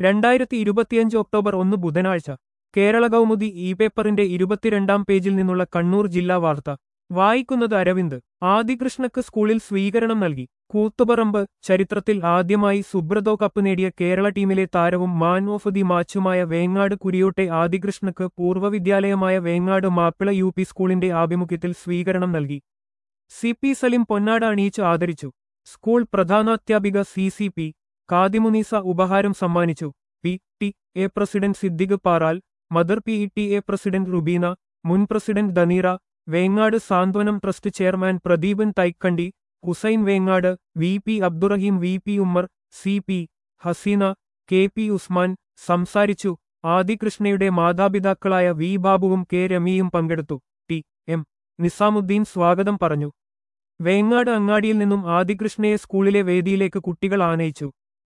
രണ്ടായിരത്തി ഇരുപത്തിയഞ്ച് ഒക്ടോബർ ഒന്ന് ബുധനാഴ്ച കേരള കൗമുദി ഇ പേപ്പറിന്റെ ഇരുപത്തിരണ്ടാം പേജിൽ നിന്നുള്ള കണ്ണൂർ ജില്ലാ വാർത്ത വായിക്കുന്നത് അരവിന്ദ് ആദികൃഷ്ണക്ക് സ്കൂളിൽ സ്വീകരണം നൽകി കൂത്തുപറമ്പ് ചരിത്രത്തിൽ ആദ്യമായി സുബ്രതോ കപ്പ് നേടിയ കേരള ടീമിലെ താരവും മാൻ ഓഫ് ദി മാച്ചുമായ വേങ്ങാട് കുരിയോട്ടെ ആദികൃഷ്ണക്ക് പൂർവ്വവിദ്യാലയമായ വേങ്ങാട് മാപ്പിള യു പി സ്കൂളിന്റെ ആഭിമുഖ്യത്തിൽ സ്വീകരണം നൽകി സി പി സലിം പൊന്നാട അണിയിച്ച് ആദരിച്ചു സ്കൂൾ പ്രധാനാധ്യാപിക സി സി പി കാദിമുനീസ ഉപഹാരം സമ്മാനിച്ചു P T A president Siddique Paral mother P E T A president Rubeena മുൻ president Daneera Vengad Santhwanam trust chairman Pradeepan Thaikandi Hussain Vengad V P Abdurahim V P Ummer C P Haseena K P Usman സംസാരിച്ചു ആദികൃഷ്ണയുടെ മാതാപിതാക്കളായ വി ബാബുവും കെ രമിയും പങ്കെടുത്തു ടി എം നിസാമുദ്ദീൻ സ്വാഗതം പറഞ്ഞു വേങ്ങാട് അങ്ങാടിയിൽ നിന്നും ആദികൃഷ്ണയെ സ്കൂളിലെ വേദിയിലേക്ക് കുട്ടികൾ ആനയിച്ചു